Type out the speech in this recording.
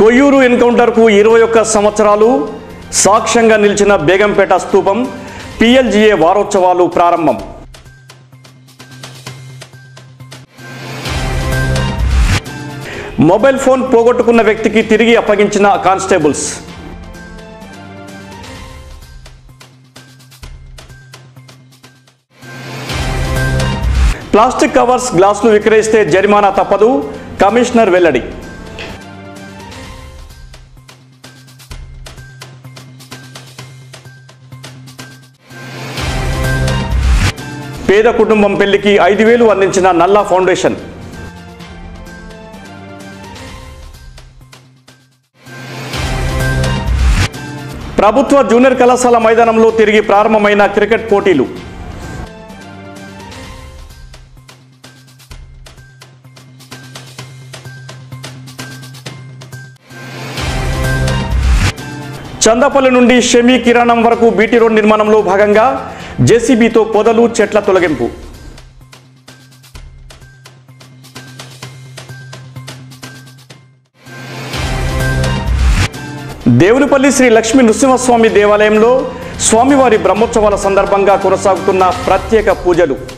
కొయ్యూరు ఎన్కౌంటర్కు ఇరవై ఒక్క సంవత్సరాలు సాక్ష్యంగా నిలిచిన బేగంపేట స్తూపం పిఎల్జిఏ వారోత్సవాలు ప్రారంభం మొబైల్ ఫోన్ పోగొట్టుకున్న వ్యక్తికి తిరిగి అప్పగించిన కానిస్టేబుల్స్ ప్లాస్టిక్ కవర్స్ గ్లాసులు విక్రయిస్తే జరిమానా తప్పదు కమిషనర్ వెల్లడి పేద కుటుంబం పెళ్లికి ఐదు వేలు అందించిన నల్లా ఫౌండేషన్ ప్రభుత్వ జూనియర్ కళాశాల మైదానంలో తిరిగి ప్రారంభమైన క్రికెట్ పోటీలు చందపల్లి నుండి షమీ కిరాణం వరకు బీటీ రోడ్ నిర్మాణంలో భాగంగా జేసీబీతో పొదలు చెట్ల తొలగింపు దేవునిపల్లి శ్రీ లక్ష్మీ నృసింహస్వామి దేవాలయంలో స్వామివారి బ్రహ్మోత్సవాల సందర్భంగా కొనసాగుతున్న ప్రత్యేక పూజలు